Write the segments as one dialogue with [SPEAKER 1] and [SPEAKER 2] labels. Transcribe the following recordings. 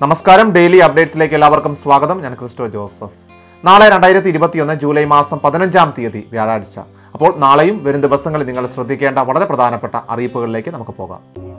[SPEAKER 1] നമസ്കാരം ഡെയിലി അപ്ഡേറ്റ്സിലേക്ക് എല്ലാവർക്കും സ്വാഗതം ഞാൻ ക്രിസ്റ്റോ ജോസഫ് നാളെ രണ്ടായിരത്തി ഇരുപത്തിയൊന്ന് ജൂലൈ മാസം പതിനഞ്ചാം തീയതി വ്യാഴാഴ്ച അപ്പോൾ നാളെയും വരും ദിവസങ്ങളിൽ നിങ്ങൾ ശ്രദ്ധിക്കേണ്ട വളരെ പ്രധാനപ്പെട്ട അറിയിപ്പുകളിലേക്ക് നമുക്ക് പോകാം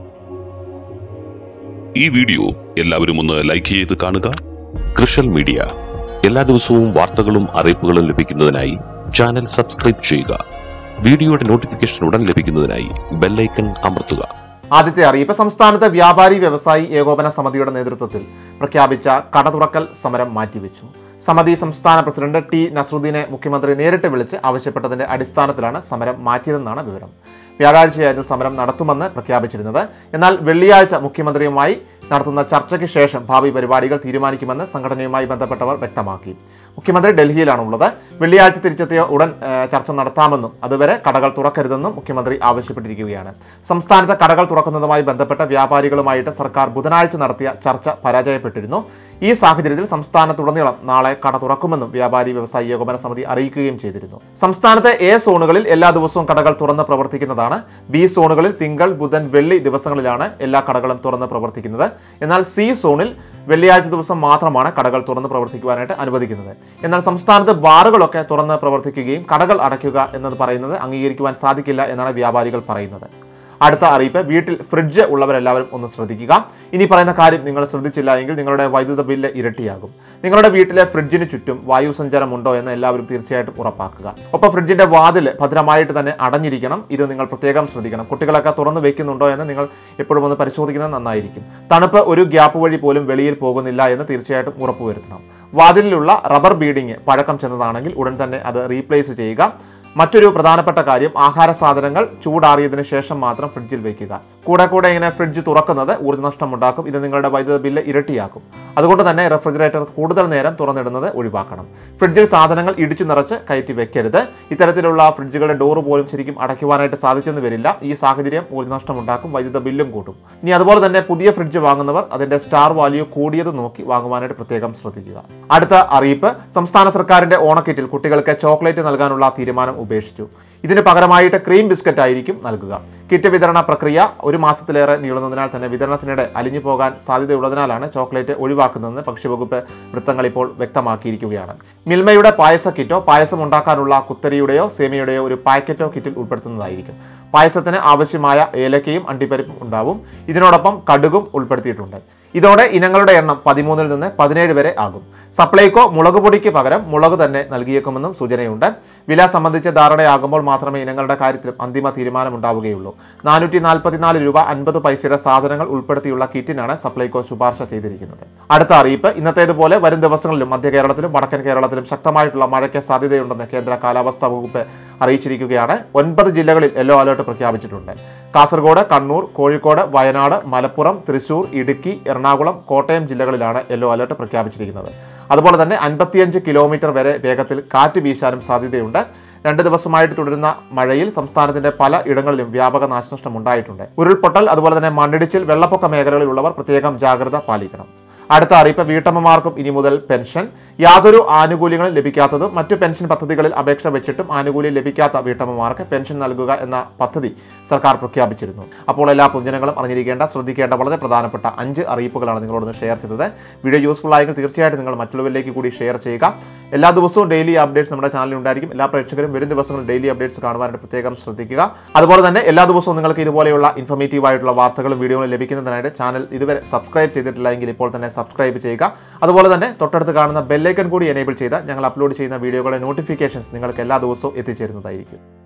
[SPEAKER 2] ഈ വീഡിയോ എല്ലാവരും ഒന്ന് ലൈക്ക് ചെയ്ത് കാണുക
[SPEAKER 3] കൃഷൽ മീഡിയ എല്ലാ ദിവസവും വാർത്തകളും അറിയിപ്പുകളും ലഭിക്കുന്നതിനായി ചാനൽ സബ്സ്ക്രൈബ് ചെയ്യുക വീഡിയോയുടെ നോട്ടിഫിക്കേഷൻ ഉടൻ ലഭിക്കുന്നതിനായി ബെല്ലൈക്കൺ അമർത്തുക
[SPEAKER 1] ആദ്യത്തെ അറിയിപ്പ് സംസ്ഥാനത്തെ വ്യാപാരി വ്യവസായി ഏകോപന സമിതിയുടെ നേതൃത്വത്തിൽ പ്രഖ്യാപിച്ച കട തുറക്കൽ സമരം മാറ്റിവെച്ചു സമിതി സംസ്ഥാന പ്രസിഡന്റ് ടി നസറുദ്ദീനെ മുഖ്യമന്ത്രി നേരിട്ട് വിളിച്ച് ആവശ്യപ്പെട്ടതിന്റെ അടിസ്ഥാനത്തിലാണ് സമരം മാറ്റിയതെന്നാണ് വിവരം വ്യാഴാഴ്ചയായിരുന്നു സമരം നടത്തുമെന്ന് പ്രഖ്യാപിച്ചിരുന്നത് എന്നാൽ വെള്ളിയാഴ്ച മുഖ്യമന്ത്രിയുമായി നടത്തുന്ന ചർച്ചയ്ക്ക് ശേഷം ഭാവി പരിപാടികൾ തീരുമാനിക്കുമെന്ന് സംഘടനയുമായി ബന്ധപ്പെട്ടവർ വ്യക്തമാക്കി മുഖ്യമന്ത്രി ഡൽഹിയിലാണുള്ളത് വെള്ളിയാഴ്ച തിരിച്ചെത്തിയ ഉടൻ ഏഹ്, ചർച്ച നടത്താമെന്നും അതുവരെ കടകൾ തുറക്കരുതെന്നും മുഖ്യമന്ത്രി ആവശ്യപ്പെട്ടിരിക്കുകയാണ് സംസ്ഥാനത്തെ കടകൾ തുറക്കുന്നതുമായി ബന്ധപ്പെട്ട വ്യാപാരികളുമായിട്ട് സർക്കാർ ബുധനാഴ്ച നടത്തിയ ചർച്ച പരാജയപ്പെട്ടിരുന്നു ഈ സാഹചര്യത്തിൽ സംസ്ഥാനത്തുടനീളം നാളെ കട തുറക്കുമെന്നും വ്യാപാരി വ്യവസായി ഏകോപന സമിതി അറിയിക്കുകയും ചെയ്തിരുന്നു സംസ്ഥാനത്തെ എ സോണുകളിൽ എല്ലാ ദിവസവും കടകൾ തുറന്ന് പ്രവർത്തിക്കുന്നതാണ് ബി സോണുകളിൽ തിങ്കൾ ബുധൻ വെള്ളി ദിവസങ്ങളിലാണ് എല്ലാ കടകളും തുറന്ന് പ്രവർത്തിക്കുന്നത് എന്നാൽ സി സോണിൽ വെള്ളിയാഴ്ച ദിവസം മാത്രമാണ് കടകൾ തുറന്ന് പ്രവർത്തിക്കുവാനായിട്ട് അനുവദിക്കുന്നത് എന്നാൽ സംസ്ഥാനത്ത് ബാറുകളൊക്കെ തുറന്ന് പ്രവർത്തിക്കുകയും കടകൾ അടയ്ക്കുക എന്നത് പറയുന്നത് അംഗീകരിക്കുവാൻ സാധിക്കില്ല എന്നാണ് വ്യാപാരികൾ പറയുന്നത് അടുത്ത അറിയിപ്പ് വീട്ടിൽ ഫ്രിഡ്ജ് ഉള്ളവരെല്ലാവരും ഒന്ന് ശ്രദ്ധിക്കുക ഇനി പറയുന്ന കാര്യം നിങ്ങൾ ശ്രദ്ധിച്ചില്ല എങ്കിൽ നിങ്ങളുടെ വൈദ്യുത ബില്ല് ഇരട്ടിയാകും നിങ്ങളുടെ വീട്ടിലെ ഫ്രിഡ്ജിന് ചുറ്റും വായു സഞ്ചാരം ഉണ്ടോ എന്ന് എല്ലാവരും തീർച്ചയായിട്ടും ഉറപ്പാക്കുക ഒപ്പം ഫ്രിഡ്ജിന്റെ വാതിൽ ഭദ്രമായിട്ട് തന്നെ അടഞ്ഞിരിക്കണം ഇത് നിങ്ങൾ പ്രത്യേകം ശ്രദ്ധിക്കണം കുട്ടികളൊക്കെ തുറന്നു വെക്കുന്നുണ്ടോ എന്ന് നിങ്ങൾ എപ്പോഴും ഒന്ന് പരിശോധിക്കുന്നത് നന്നായിരിക്കും തണുപ്പ് ഒരു ഗ്യാപ്പ് വഴി പോലും വെളിയിൽ പോകുന്നില്ല എന്ന് തീർച്ചയായിട്ടും ഉറപ്പുവരുത്തണം വാതിലിലുള്ള റബ്ബർ ബീഡിങ് പഴക്കം ചെന്നതാണെങ്കിൽ ഉടൻ തന്നെ അത് റീപ്ലേസ് ചെയ്യുക മറ്റൊരു പ്രധാനപ്പെട്ട കാര്യം ആഹാര സാധനങ്ങൾ ചൂടാറിയതിനു ശേഷം മാത്രം ഫ്രിഡ്ജിൽ വെക്കുക കൂടെ കൂടെ ഇങ്ങനെ ഫ്രിഡ്ജ് തുറക്കുന്നത് ഊർജ്ജ നഷ്ടം ഉണ്ടാക്കും ഇത് നിങ്ങളുടെ വൈദ്യുത ബില്ല് ഇരട്ടിയാക്കും അതുകൊണ്ട് തന്നെ റെഫ്രിജറേറ്റർ കൂടുതൽ നേരം തുറന്നിടുന്നത് ഒഴിവാക്കണം ഫ്രിഡ്ജിൽ സാധനങ്ങൾ ഇടിച്ചു നിറച്ച് കയറ്റി വെക്കരുത് ഇത്തരത്തിലുള്ള ഫ്രിഡ്ജുകളുടെ ഡോറ് പോലും ശരിക്കും അടയ്ക്കുവാനായിട്ട് സാധിച്ചെന്ന് വരില്ല ഈ സാഹചര്യം ഊർജ്ജ നഷ്ടം ഉണ്ടാക്കും വൈദ്യുത ബില്ലും കൂട്ടും ഇനി അതുപോലെ തന്നെ പുതിയ ഫ്രിഡ്ജ് വാങ്ങുന്നവർ അതിന്റെ സ്റ്റാർ വാല്യൂ കൂടിയത് നോക്കി വാങ്ങുവാനായിട്ട് പ്രത്യേകം ശ്രദ്ധിക്കുക അടുത്ത അറിയിപ്പ് സംസ്ഥാന സർക്കാരിന്റെ ഓണക്കിറ്റിൽ കുട്ടികൾക്ക് ചോക്ലേറ്റ് നൽകാനുള്ള തീരുമാനം ഉപേക്ഷിച്ചു ഇതിന് പകരമായിട്ട് ക്രീം ബിസ്ക്കറ്റ് ആയിരിക്കും നൽകുക കിറ്റ് വിതരണ പ്രക്രിയ ഒരു മാസത്തിലേറെ നീളുന്നതിനാൽ തന്നെ വിതരണത്തിനിടെ അലിഞ്ഞു പോകാൻ സാധ്യതയുള്ളതിനാലാണ് ചോക്ലേറ്റ് ഒഴിവാക്കുന്നതെന്ന് ഭക്ഷ്യവകുപ്പ് വൃത്തങ്ങൾ ഇപ്പോൾ വ്യക്തമാക്കിയിരിക്കുകയാണ് മിൽമയുടെ പായസ കിറ്റോ പായസം ഉണ്ടാക്കാനുള്ള കുത്തരിയുടെയോ സേമിയുടെയോ ഒരു പാക്കറ്റോ കിറ്റിൽ ഉൾപ്പെടുത്തുന്നതായിരിക്കും പായസത്തിന് ആവശ്യമായ ഏലക്കയും അണ്ടിപ്പരിപ്പും ഉണ്ടാവും ഇതിനോടൊപ്പം കടുകും ഉൾപ്പെടുത്തിയിട്ടുണ്ട് ഇതോടെ ഇനങ്ങളുടെ എണ്ണം പതിമൂന്നിൽ നിന്ന് പതിനേഴ് വരെ ആകും സപ്ലൈകോ മുളക് പൊടിക്ക് പകരം മുളക് തന്നെ നൽകിയേക്കുമെന്നും സൂചനയുണ്ട് വില സംബന്ധിച്ച് ധാരണയാകുമ്പോൾ മാത്രമേ ഇനങ്ങളുടെ കാര്യത്തിലും അന്തിമ തീരുമാനമുണ്ടാവുകയുള്ളൂ നാനൂറ്റി നാൽപ്പത്തിനാല് രൂപ അൻപത് പൈസയുടെ സാധനങ്ങൾ ഉൾപ്പെടുത്തിയുള്ള കിറ്റിനാണ് സപ്ലൈകോ ശുപാർശ ചെയ്തിരിക്കുന്നത് അടുത്ത അറിയിപ്പ് ഇന്നത്തേതുപോലെ വരും ദിവസങ്ങളിലും മധ്യ കേരളത്തിലും വടക്കൻ കേരളത്തിലും ശക്തമായിട്ടുള്ള മഴയ്ക്ക് സാധ്യതയുണ്ടെന്ന് കേന്ദ്ര കാലാവസ്ഥാ വകുപ്പ് അറിയിച്ചിരിക്കുകയാണ് ഒൻപത് ജില്ലകളിൽ യെല്ലോ അലർട്ട് പ്രഖ്യാപിച്ചിട്ടുണ്ട് കാസർഗോഡ് കണ്ണൂർ കോഴിക്കോട് വയനാട് മലപ്പുറം തൃശൂർ ഇടുക്കി എറണാകുളം കോട്ടയം ജില്ലകളിലാണ് യെല്ലോ അലർട്ട് പ്രഖ്യാപിച്ചിരിക്കുന്നത് അതുപോലെ തന്നെ അൻപത്തിയഞ്ച് കിലോമീറ്റർ വരെ വേഗത്തിൽ കാറ്റ് വീശാനും സാധ്യതയുണ്ട് രണ്ട് ദിവസമായിട്ട് തുടരുന്ന മഴയിൽ സംസ്ഥാനത്തിന്റെ പല ഇടങ്ങളിലും വ്യാപക നാശനഷ്ടം ഉണ്ടായിട്ടുണ്ട് ഉരുൾപൊട്ടൽ അതുപോലെ തന്നെ മണ്ണിടിച്ചിൽ വെള്ളപ്പൊക്ക മേഖലകളിലുള്ളവർ പ്രത്യേകം ജാഗ്രത പാലിക്കണം അടുത്ത അറിയിപ്പ് വീട്ടമ്മമാർക്കും ഇനി മുതൽ പെൻഷൻ യാതൊരു ആനുകൂല്യങ്ങളും ലഭിക്കാത്തതും മറ്റു പെൻഷൻ പദ്ധതികളിൽ അപേക്ഷ വെച്ചിട്ടും ആനുകൂല്യം ലഭിക്കാത്ത വീട്ടമ്മമാർക്ക് പെൻഷൻ നൽകുക എന്ന പദ്ധതി സർക്കാർ പ്രഖ്യാപിച്ചിരുന്നു അപ്പോൾ എല്ലാ പൊതുജനങ്ങളും അറിഞ്ഞിരിക്കേണ്ട ശ്രദ്ധിക്കേണ്ട വളരെ പ്രധാനപ്പെട്ട അഞ്ച് അറിയിപ്പുകളാണ് നിങ്ങളോട് ഷെയർ ചെയ്തത് വീഡിയോ യൂസ്ഫുൾ ആയെങ്കിൽ തീർച്ചയായിട്ടും നിങ്ങൾ മറ്റുള്ളവരിലേക്ക് കൂടി ഷെയർ ചെയ്യുക എല്ലാ ദിവസവും ഡെയിലി അപ്ഡേറ്റ്സ് നമ്മുടെ ചാനലിൽ ഉണ്ടായിരിക്കും എല്ലാ പ്രേക്ഷകരും വരും ദിവസങ്ങളിൽ ഡെയിലി അപ്ഡേറ്റ്സ് കാണുവാനായിട്ട് പ്രത്യേകം ശ്രദ്ധിക്കുക അതുപോലെ തന്നെ എല്ലാ ദിവസവും നിങ്ങൾക്ക് ഇതുപോലെയുള്ള ഇൻഫർമേറ്റീവ് ആയിട്ടുള്ള വാർത്തകളും വീഡിയോകളും ലഭിക്കുന്നതിനായിട്ട് ചാനൽ ഇതുവരെ സബ്സ്ക്രൈബ് ചെയ്തിട്ടില്ല എങ്കിൽ ഇപ്പോൾ തന്നെ സബ്സ്ക്രൈബ് ചെയ്യുക അതുപോലെ തന്നെ തൊട്ടടുത്ത് കാണുന്ന ബെല്ലൈക്കൺ കൂടി എനേബിൾ ചെയ്താൽ ഞങ്ങൾ അപ്ലോഡ് ചെയ്യുന്ന വീഡിയോകളുടെ നോട്ടിഫിക്കേഷൻസ് നിങ്ങൾക്ക് എല്ലാ ദിവസവും എത്തിച്ചേരുന്നതായിരിക്കും